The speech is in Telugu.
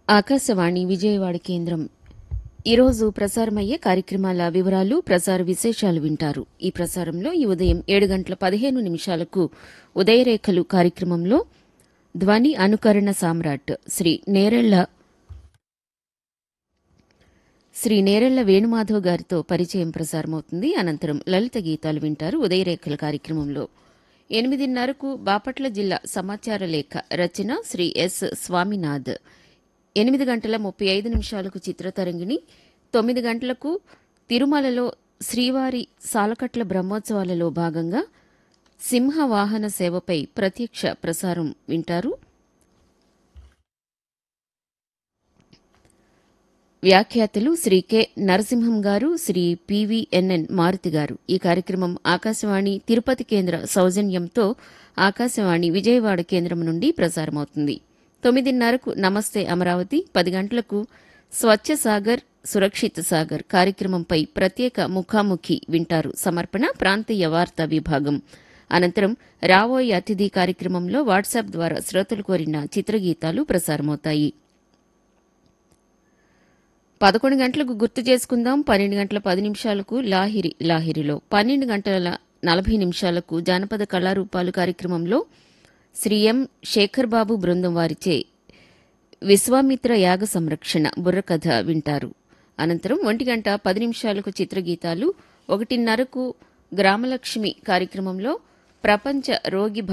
ఆకాశవాణి విజయవాడ కేంద్రం ఈరోజు ప్రసారమయ్యే కార్యక్రమాల వివరాలు ప్రసార విశేషాలు వింటారు ఈ ప్రసారంలో ఈ ఉదయం ఏడు గంటల పదిహేను నిమిషాలకు ఉదయరేఖలు కార్యక్రమంలో ధ్వని అనుకరణ సామ్రాట్ శ్రీ నేరెళ్ల శ్రీ నేరెళ్ల వేణుమాధవ్ గారితో పరిచయం ప్రసారమవుతుంది అనంతరం లలిత గీతాలు వింటారు ఉదయరేఖల కార్యక్రమంలో ఎనిమిదిన్నరకు బాపట్ల జిల్లా సమాచార లేఖ రచన శ్రీ ఎస్ స్వామినాథ్ ఎనిమిది గంటల ముప్పై ఐదు నిమిషాలకు చిత్రతరంగిణి తొమ్మిది గంటలకు తిరుమలలో శ్రీవారి సాలకట్ల బ్రహ్మోత్సవాలలో భాగంగా సింహ వాహన సేవపై ప్రత్యక్ష ప్రసారం వింటారు వ్యాఖ్యాతలు శ్రీ కె నరసింహం గారు శ్రీ పివిఎన్ఎన్ మారుతి గారు ఈ కార్యక్రమం ఆకాశవాణి తిరుపతి కేంద్ర సౌజన్యంతో ఆకాశవాణి విజయవాడ కేంద్రం నుండి ప్రసారమవుతుంది తొమ్మిదిన్నరకు నమస్తే అమరావతి పది గంటలకు స్వచ్ఛ సాగర్ సురక్షిత్ సాగర్ కార్యక్రమంపై ప్రత్యేక ముఖాముఖి వింటారు సమర్పణ ప్రాంతీయ వార్తా విభాగం అనంతరం రావోయ్ అతిథి కార్యక్రమంలో వాట్సాప్ ద్వారా శ్రోతలు కోరిన చిత్రగీతాలు ప్రసారమవుతాయి పదకొండు గంటలకు గుర్తు చేసుకుందాం పన్నెండు గంటల పది నిమిషాలకు లాహిరి లాహిరిలో పన్నెండు గంటల నలభై నిమిషాలకు జానపద కళారూపాలు కార్యక్రమంలో శ్రీ ఎం శేఖర్ బాబు బృందం వారిచే విశ్వామిత్ర యాగ సంరక్షణ బుర్రకథ వింటారు అనంతరం ఒంటి గంట పది నిమిషాలకు చిత్రగీతాలు ఒకటిన్నరకు గ్రామలక్ష్మి కార్యక్రమంలో ప్రపంచ రోగి